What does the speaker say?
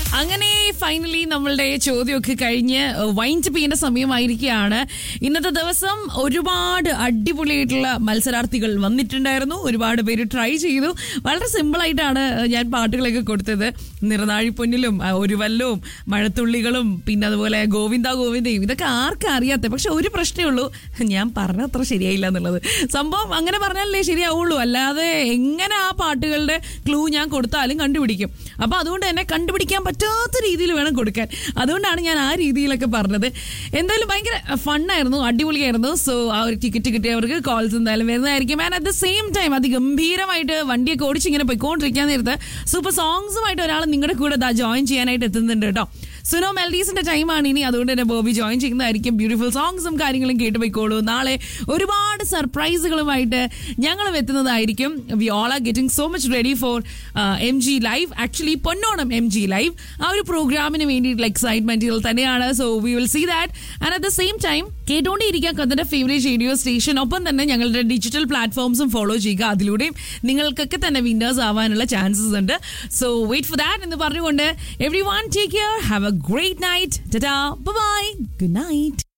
അങ്ങനെ ഫൈനലി നമ്മളുടെ ചോദ്യമൊക്കെ കഴിഞ്ഞ് വൈൻഡ് ചെയ്യുന്ന സമയമായിരിക്കുകയാണ് ഇന്നത്തെ ദിവസം ഒരുപാട് അടിപൊളിയായിട്ടുള്ള മത്സരാർത്ഥികൾ വന്നിട്ടുണ്ടായിരുന്നു ഒരുപാട് പേര് ട്രൈ ചെയ്തു വളരെ സിമ്പിൾ ആയിട്ടാണ് ഞാൻ പാട്ടുകളൊക്കെ കൊടുത്തത് നിറനാഴി പൊന്നിലും ആ, ഒരു വല്ലവും മഴത്തുള്ളികളും പിന്നെ അതുപോലെ ഗോവിന്ദ ഗോവിന്ദയും ഇതൊക്കെ ആർക്കും അറിയാത്ത പക്ഷെ ഒരു പ്രശ്നമേ ഉള്ളൂ ഞാൻ പറഞ്ഞ അത്ര ശരിയായില്ല എന്നുള്ളത് സംഭവം അങ്ങനെ പറഞ്ഞാലേ ശരിയാവുള്ളൂ അല്ലാതെ എങ്ങനെ ആ പാട്ടുകളുടെ ക്ലൂ ഞാൻ കൊടുത്താലും കണ്ടുപിടിക്കും അപ്പൊ അതുകൊണ്ട് തന്നെ കണ്ടുപിടിക്കാൻ പറ്റാത്ത രീതിയിൽ വേണം കൊടുക്കാൻ അതുകൊണ്ടാണ് ഞാൻ ആ രീതിയിലൊക്കെ പറഞ്ഞത് എന്തായാലും ഭയങ്കര ഫണ്ണായിരുന്നു അടിപൊളിയായിരുന്നു സോ ആ ഒരു ടിക്കറ്റ് കിട്ടിയവർക്ക് കോൾസ് എന്തായാലും വരുന്നതായിരിക്കും and at the same time അതിഗംഭീരമായിട്ട് വണ്ടിയൊക്കെ ഓടിച്ച് ഇങ്ങനെ പോയിക്കൊണ്ടിരിക്കാൻ നേരത്ത് സൂപ്പർ സോങ്സുമായിട്ട് ഒരാൾ നിങ്ങളുടെ കൂടെ ദാ ജോയിൻ ചെയ്യാനായിട്ട് എത്തുന്നുണ്ട് കേട്ടോ സുനോ മെൽഡീസിന്റെ ടൈമാണ് ഇനി അതുകൊണ്ട് തന്നെ ബോബി ജോയിൻ ചെയ്യുന്നതായിരിക്കും ബ്യൂട്ടിഫുൾ സോങ്സും കാര്യങ്ങളും കേട്ട് പോയിക്കോളൂ നാളെ ഒരുപാട് സർപ്രൈസുകളുമായിട്ട് ഞങ്ങളും എത്തുന്നതായിരിക്കും we all are getting so much ready for M G live actually Ponnonam M G live ആ ഒരു പ്രോഗ്രാമിന് വേണ്ടിയിട്ടുള്ള എക്സൈറ്റ്മെന്റുകൾ തന്നെയാണ് so we will see that and at the same time കേട്ടോണ്ടിരിക്കാൻ കത്തിന്റെ ഫേവറേറ്റ് റേഡിയോ സ്റ്റേഷൻ ഒപ്പം തന്നെ ഞങ്ങളുടെ ഡിജിറ്റൽ പ്ലാറ്റ്ഫോംസും ഫോളോ ചെയ്യുക അതിലൂടെയും നിങ്ങൾക്കൊക്കെ തന്നെ വിന്നേഴ്സ് ആവാനുള്ള ചാൻസസ് ഉണ്ട് സോ വെയിറ്റ് ഫോർ ദാറ്റ് എന്ന് പറഞ്ഞുകൊണ്ട് everyone take care have a great night bye good night